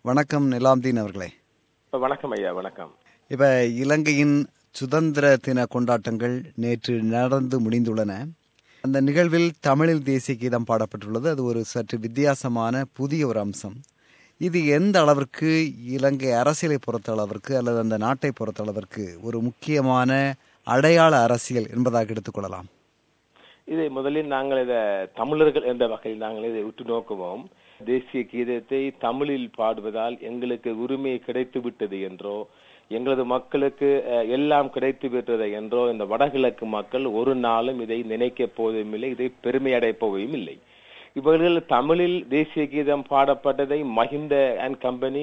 வணக்கம் நிலாம்தீன் அவர்களே வணக்கம் ஐயா வணக்கம் இப்ப இலங்கையின் சுதந்திர தின கொண்டாட்டங்கள் நேற்று நடந்து முடிந்துள்ளன அந்த நிகழ்வில் தமிழில் தேசிய கீதம் பாடப்பட்டுள்ளது அது ஒரு சற்று வித்தியாசமான புதிய ஒரு அம்சம் இது எந்த அளவிற்கு இலங்கை அரசியலை பொறுத்த அளவிற்கு அல்லது அந்த நாட்டை பொறுத்த அளவிற்கு ஒரு முக்கியமான அடையாள அரசியல் என்பதாக எடுத்துக்கொள்ளலாம் இதை முதலில் நாங்கள் இதை தமிழர்கள் என்ற வகையில் நாங்கள் இதை உற்று நோக்குவோம் தேசிய கீதத்தை தமிழில் பாடுவதால் எங்களுக்கு உரிமை கிடைத்து விட்டது என்றோ எங்களது மக்களுக்கு அஹ், எல்லாம் கிடைத்து விட்டது என்றோ இந்த வடகிழக்கு மக்கள் ஒரு நாளும் இதை நினைக்க போவதும் இல்லை இதை பெருமை அடைப்பவும் இல்லை இவர்கள் தமிழில் தேசிய கீதம் பாடப்பட்டதை மஹிந்த அண்ட் கம்பெனி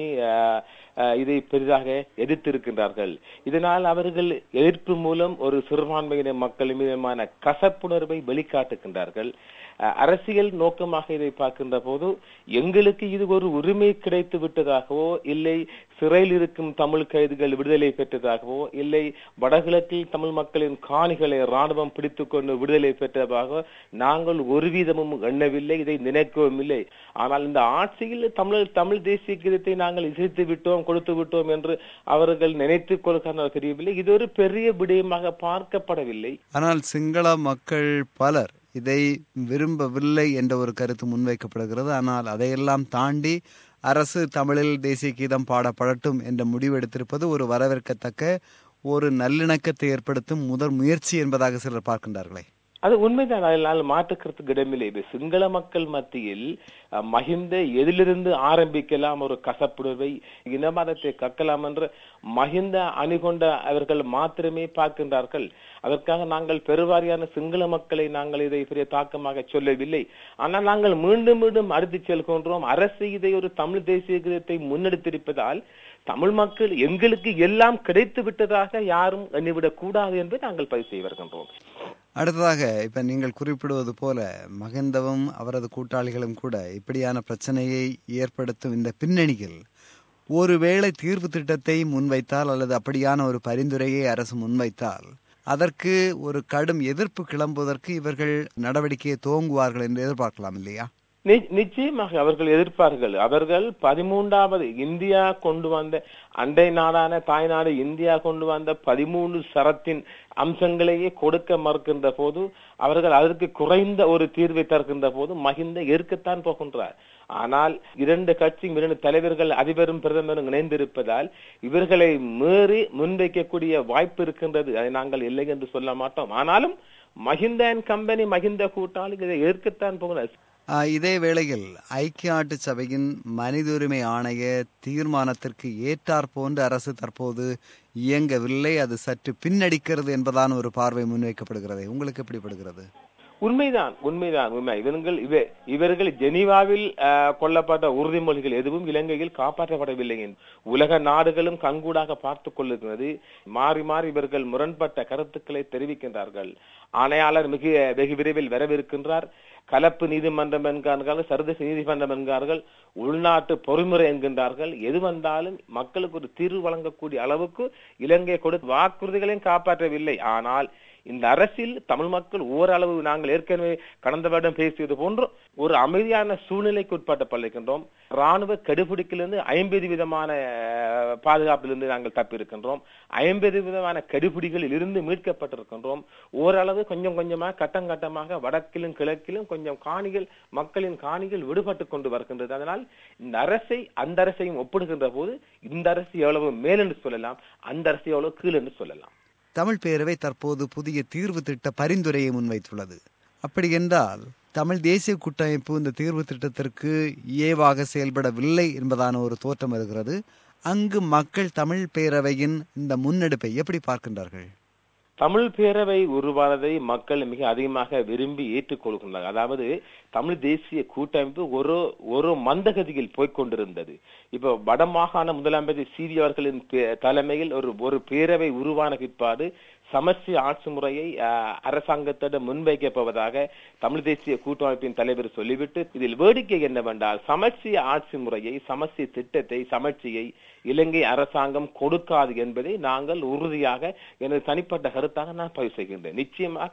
இதை பெரிதாக எதிர்த்திருக்கின்றார்கள் இதனால் அவர்கள் எதிர்ப்பு மூலம் ஒரு சிறுபான்மையின மக்கள் மீதமான கசப்புணர்வை வெளிக்காட்டுகின்றார்கள் அஹ், அரசியல் நோக்கமாக இதை பார்க்கின்ற போது எங்களுக்கு இது ஒரு உரிமை கிடைத்து விட்டதாகவோ இல்லை சிறையில் இருக்கும் தமிழ் கைதிகள் விடுதலை பெற்றதாகவோ இல்லை வடகிழக்கில் தமிழ் மக்களின் காணிகளை ராணுவம் பிடித்துக் கொண்டு விடுதலை பெற்றதாக நாங்கள் ஒரு வீதமும் எண்ணவில்லை இதை நினைக்கவும் இல்லை ஆனால் இந்த ஆட்சியில் தமிழ் தமிழ் தேசிய கீதத்தை நாங்கள் இசைத்து விட்டோம் கொடுத்து விட்டோம் என்று அவர்கள் நினைத்துக் கொள்கிறார்கள் தெரியவில்லை இது ஒரு பெரிய விடயமாக பார்க்கப்படவில்லை ஆனால் சிங்கள மக்கள் பலர் இதை விரும்பவில்லை என்ற ஒரு கருத்து முன்வைக்கப்படுகிறது ஆனால் அதையெல்லாம் தாண்டி அரசு தமிழில் தேசிய கீதம் பாடப்படட்டும் என்ற முடிவெடுத்திருப்பது ஒரு வரவேற்கத்தக்க ஒரு நல்லிணக்கத்தை ஏற்படுத்தும் முதல் முயற்சி என்பதாக சிலர் பார்க்கின்றார்களே அது உண்மைதான் அதனால் மாற்றுக்கிறதுக்கு இடமில்லை இது சிங்கள மக்கள் மத்தியில் அஹ், மகிந்த எதிலிருந்து ஆரம்பிக்கலாம் ஒரு கசப்புணர்வை இனமதத்தை கக்கலாம் என்று மகிந்த அணிகொண்ட அவர்கள் மாத்திரமே பார்க்கின்றார்கள் அதற்காக நாங்கள் பெருவாரியான சிங்கள மக்களை நாங்கள் இதை பெரிய தாக்கமாக சொல்லவில்லை ஆனால் நாங்கள் மீண்டும் மீண்டும் அடுத்து செல்கின்றோம் அரசு இதை ஒரு தமிழ் தேசிய கீதத்தை முன்னெடுத்திருப்பதால் தமிழ் மக்கள் எங்களுக்கு எல்லாம் கிடைத்து விட்டதாக யாரும் எண்ணிவிடக் கூடாது என்று நாங்கள் பதிவு செய்ய வருகின்றோம் அடுத்ததாக இப்ப நீங்கள் குறிப்பிடுவது போல மகந்தவும் அவரது கூட்டாளிகளும் கூட இப்படியான பிரச்சனையை ஏற்படுத்தும் இந்த பின்னணியில் ஒருவேளை தீர்வு திட்டத்தை முன்வைத்தால் அல்லது அப்படியான ஒரு பரிந்துரையை அரசு முன்வைத்தால் அதற்கு ஒரு கடும் எதிர்ப்பு கிளம்புவதற்கு இவர்கள் நடவடிக்கையை துவங்குவார்கள் என்று எதிர்பார்க்கலாம் இல்லையா நி- நிச்சயமாக அவர்கள் எதிர்ப்பார்கள் அவர்கள் பதிமூன்றாவது இந்தியா கொண்டு வந்த அண்டை நாடான தாய்நாடு இந்தியா கொண்டு வந்த பதிமூன்று சரத்தின் அம்சங்களையே கொடுக்க மறுக்கின்ற போது அவர்கள் அதற்கு குறைந்த ஒரு தீர்வை தருகின்ற போது மகிந்த ஏற்கத்தான் போகின்றார் ஆனால் இரண்டு கட்சியும் இரண்டு தலைவர்கள் அதிபரும் பிரதமரும் இணைந்திருப்பதால் இவர்களை மீறி முன்வைக்கக்கூடிய வாய்ப்பு இருக்கின்றது அதை நாங்கள் இல்லை என்று சொல்ல மாட்டோம் ஆனாலும் மஹிந்த அண்ட் கம்பெனி மஹிந்த கூட்டாளி இதை ஏற்கத்தான் போகிறார் ஆஹ், இதே வேளையில் ஐக்கிய நாட்டு சபையின் மனித உரிமை ஆணைய தீர்மானத்திற்கு ஏற்றாற் போன்று அரசு தற்போது இயங்கவில்லை அது சற்று பின்னடிக்கிறது என்பதான ஒரு பார்வை முன்வைக்கப்படுகிறது உங்களுக்கு எப்படிப்படுகிறது உண்மைதான் உண்மைதான் உண்மை இவர்கள் இவ இவர்கள் ஜெனீவாவில் ஆஹ், கொள்ளப்பட்ட உறுதிமொழிகள் எதுவும் இலங்கையில் காப்பாற்றப்படவில்லை என்று உலக நாடுகளும் கண்கூடாக பார்த்துக் கொள்ளுகிறது மாறி மாறி இவர்கள் முரண்பட்ட கருத்துக்களை தெரிவிக்கின்றார்கள் ஆணையாளர் மிக வெகு விரைவில் வரவிருக்கின்றார் கலப்பு நீதிமன்றம் என்கிறார்கள் சர்வதேச நீதிமன்றம் என்கிறார்கள் உள்நாட்டு பொறிமுறை என்கின்றார்கள் எது வந்தாலும் மக்களுக்கு ஒரு தீர்வு வழங்கக்கூடிய அளவுக்கு இலங்கை கொடுத்த வாக்குறுதிகளையும் காப்பாற்றவில்லை ஆனால் இந்த அரசில் தமிழ் மக்கள் ஓரளவு நாங்கள் ஏற்கனவே கடந்த வருடம் பேசியது போன்று ஒரு அமைதியான சூழ்நிலைக்கு உட்பட்டப்பட்டிருக்கின்றோம் ராணுவ கெடுபிடிக்கிலிருந்து ஐம்பது விதமான அஹ், பாதுகாப்பிலிருந்து நாங்கள் தப்பியிருக்கின்றோம் ஐம்பது விதமான கெடுபிடிகளில் இருந்து மீட்கப்பட்டிருக்கின்றோம் ஓரளவு கொஞ்சம் கொஞ்சமாக கட்டம் கட்டமாக வடக்கிலும் கிழக்கிலும் கொஞ்சம் காணிகள் மக்களின் காணிகள் விடுபட்டு கொண்டு வருகின்றது அதனால் இந்த அரசை அந்த அரசையும் ஒப்பிடுகின்ற போது இந்த அரசு எவ்வளவு மேல் என்று சொல்லலாம் அந்த அரசு எவ்வளவு கீழ் என்று சொல்லலாம் தமிழ் பேரவை தற்போது புதிய தீர்வு திட்ட பரிந்துரையை முன்வைத்துள்ளது அப்படி என்றால் தமிழ் தேசிய கூட்டமைப்பு இந்த தீர்வு திட்டத்திற்கு ஏவாக செயல்படவில்லை என்பதான ஒரு தோற்றம் வருகிறது அங்கு மக்கள் தமிழ் பேரவையின் இந்த முன்னெடுப்பை எப்படி பார்க்கின்றார்கள் தமிழ் பேரவை உருவானதை மக்கள் மிக அதிகமாக விரும்பி ஏற்றுக்கொள்கின்றனர் அதாவது தமிழ் தேசிய கூட்டமைப்பு ஒரு ஒரு மந்தகதியில் போய்க்கொண்டிருந்தது இப்போ வடமாகாண முதலமைச்சர் சிவி அவர்களின் பே- தலைமையில் ஒரு ஒரு பேரவை உருவான பிற்பாடு சமஸ்டி ஆட்சி முறையை அஹ், அரசாங்கத்திடம் முன்வைக்கப்போவதாக தமிழ் தேசிய கூட்டமைப்பின் தலைவர் சொல்லிவிட்டு இதில் வேடிக்கை என்னவென்றால் சமஸ்டி ஆட்சி முறையை சமஸ்டி திட்டத்தை சமர்ச்சியை இலங்கை அரசாங்கம் கொடுக்காது என்பதை நாங்கள் உறுதியாக எனது தனிப்பட்ட கருத்தாக நான் பதிவு செய்கின்றேன் நிச்சயமாக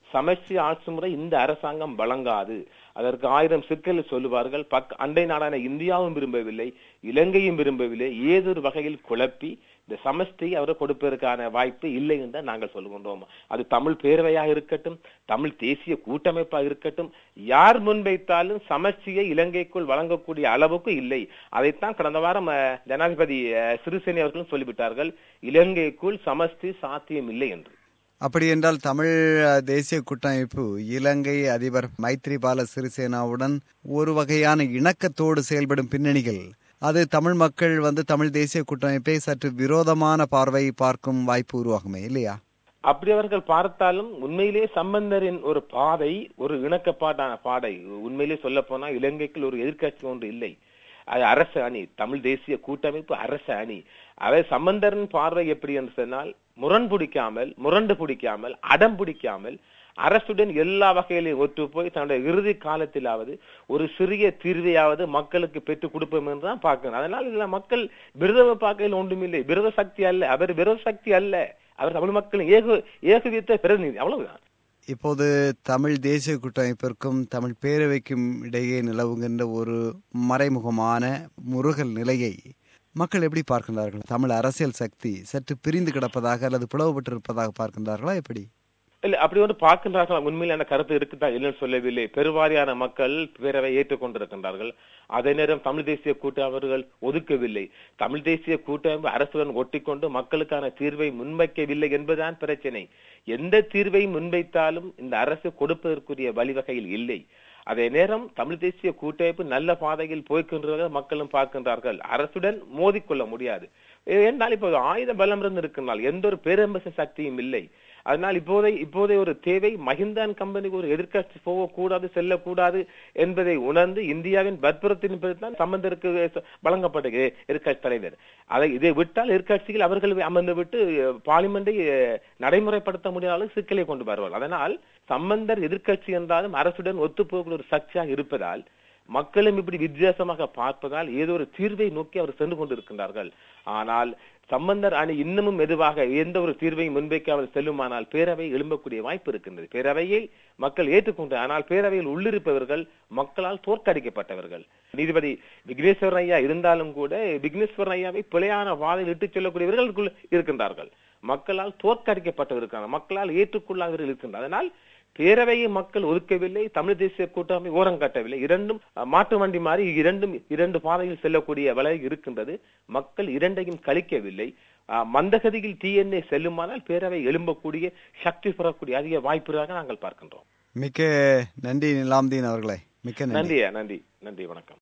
சமஷ்டி ஆட்சி முறை இந்த அரசாங்கம் வழங்காது அதற்கு ஆயிரம் சிக்கல் சொல்லுவார்கள் பக் அண்டை நாடான இந்தியாவும் விரும்பவில்லை இலங்கையும் விரும்பவில்லை ஏதொரு வகையில் குழப்பி இந்த சமஷ்டி அவர் கொடுப்பதற்கான வாய்ப்பு இல்லை என்று நாங்கள் சொல்லுகின்றோம் அது தமிழ் பேரவையாக இருக்கட்டும் தமிழ் தேசிய கூட்டமைப்பாக இருக்கட்டும் யார் முன்வைத்தாலும் சமஷ்டியை இலங்கைக்குள் வழங்கக்கூடிய அளவுக்கு இல்லை அதைத்தான் கடந்த வாரம் ஜனாதிபதி சிறிசேனி அவர்களும் சொல்லிவிட்டார்கள் இலங்கைக்குள் சமஷ்டி சாத்தியம் இல்லை என்று அப்படி என்றால் தமிழ் தேசிய கூட்டமைப்பு இலங்கை அதிபர் மைத்ரிபால சிறிசேனாவுடன் ஒரு வகையான இணக்கத்தோடு செயல்படும் பின்னணிகள் அது தமிழ் மக்கள் வந்து தமிழ் தேசிய கூட்டமைப்பை சற்று விரோதமான பார்வை பார்க்கும் வாய்ப்பு உருவாகுமே இல்லையா அப்படி அவர்கள் பார்த்தாலும் உண்மையிலே சம்பந்தரின் ஒரு பாதை ஒரு இணக்கப்பாட்டான பாதை உண்மையிலே சொல்ல போனா இலங்கைக்குள் ஒரு எதிர்கட்சி ஒன்று இல்லை அது அரசு அணி தமிழ் தேசிய கூட்டமைப்பு அரசு அணி அவை சம்பந்தரின் பார்வை எப்படி என்று சொன்னால் முரண் பிடிக்காமல் முரண்டு பிடிக்காமல் அடம் பிடிக்காமல் அரசுடன் எல்லா வகையிலையும் ஒத்து போய் தன்னுடைய இறுதி காலத்திலாவது ஒரு சிறிய தீர்வையாவது மக்களுக்கு பெற்றுக் கொடுப்போம் என்று தான் பார்க்கணும் அதனால் இதுல மக்கள் விரதவ பார்க்கையில் ஒன்றுமில்லை விரத சக்தி அல்ல அவர் விரத சக்தி அல்ல அவர் தமிழ் மக்களின் ஏக ஏகவித்த பிரதிநிதி அவ்வளவுதான் இப்போது தமிழ் தேசிய கூட்டமைப்பிற்கும் தமிழ் பேரவைக்கும் இடையே நிலவுகின்ற ஒரு மறைமுகமான முருகல் நிலையை மக்கள் எப்படி பார்க்கின்றார்கள் தமிழ் அரசியல் சக்தி சற்று பிரிந்து கிடப்பதாக அல்லது பிளவுபட்டிருப்பதாக பார்க்கின்றார்களா எப்படி இல்ல அப்படி வந்து பார்க்கின்றார்கள் உண்மையிலான கருத்து இருக்குதா இல்லைன்னு சொல்லவில்லை பெருவாரியான மக்கள் பேரவை ஏற்றுக்கொண்டிருக்கின்றார்கள் அதே நேரம் தமிழ் தேசிய கூட்டமைப்புகள் ஒதுக்கவில்லை தமிழ் தேசிய கூட்டமைப்பு அரசுடன் ஒட்டிக்கொண்டு மக்களுக்கான தீர்வை முன்வைக்கவில்லை என்பதுதான் பிரச்சனை எந்த தீர்வை முன்வைத்தாலும் இந்த அரசு கொடுப்பதற்குரிய வழிவகையில் இல்லை அதே நேரம் தமிழ் தேசிய கூட்டமைப்பு நல்ல பாதையில் போய்கின்றதாக மக்களும் பார்க்கின்றார்கள் அரசுடன் மோதிக்கொள்ள முடியாது என்றால் இப்போ ஆயுத பலம் இருந்து இருக்கின்றால் எந்த ஒரு பேரம்பச சக்தியும் இல்லை அதனால் இப்போதை இப்போதைய ஒரு தேவை மஹிந்தான் கம்பெனிக்கு ஒரு எதிர்கட்சி போகக்கூடாது செல்லக்கூடாது என்பதை உணர்ந்து இந்தியாவின் வற்புறுத்தின் தான் சம்பந்தருக்கு வழங்கப்பட்ட எதிர்கட்சி தலைவர் அதை இதை விட்டால் எதிர்கட்சிகள் அவர்கள் அமர்ந்து விட்டு பார்லிமெண்டை நடைமுறைப்படுத்த முடியாத சிக்கலை கொண்டு வருவார்கள் அதனால் சம்பந்தர் எதிர்கட்சி என்றாலும் அரசுடன் ஒத்துப்போகக்கூடிய ஒரு சக்தியாக இருப்பதால் மக்களும் இப்படி வித்தியாசமாக பார்ப்பதால் ஏதோ ஒரு தீர்வை நோக்கி அவர் சென்று கொண்டிருக்கின்றார்கள் ஆனால் சம்பந்தர் அணி இன்னமும் மெதுவாக எந்த ஒரு தீர்வையும் முன்வைக்காமல் செல்லுமானால் பேரவை எழும்பக்கூடிய வாய்ப்பு இருக்கின்றது பேரவையை மக்கள் ஏற்றுக்கொண்டு ஆனால் பேரவையில் உள்ளிருப்பவர்கள் மக்களால் தோற்கடிக்கப்பட்டவர்கள் நீதிபதி விக்னேஸ்வரன் ஐயா இருந்தாலும் கூட விக்னேஸ்வரன் ஐயாவை பிழையான வாதையில் இட்டுச் செல்லக்கூடியவர்கள் இருக்கின்றார்கள் மக்களால் தோற்கடிக்கப்பட்டவர்கள் மக்களால் ஏற்றுக்கொள்ளாதவர்கள் இருக்கின்றனர் அதனால் பேரவையை மக்கள் ஒதுக்கவில்லை தமிழ் தேசிய கூட்டமை ஓரம் கட்டவில்லை இரண்டும் மாட்டு வண்டி மாறி இரண்டும் இரண்டு பாதையில் செல்லக்கூடிய வலை இருக்கின்றது மக்கள் இரண்டையும் கழிக்கவில்லை மந்தகதியில் டிஎன்ஏ செல்லுமானால் பேரவை எழும்பக்கூடிய சக்தி பெறக்கூடிய அதிக வாய்ப்புகளாக நாங்கள் பார்க்கின்றோம் மிக்க நன்றி நிலாம்தீன் அவர்களே மிக்க நன்றி நன்றி நன்றி வணக்கம்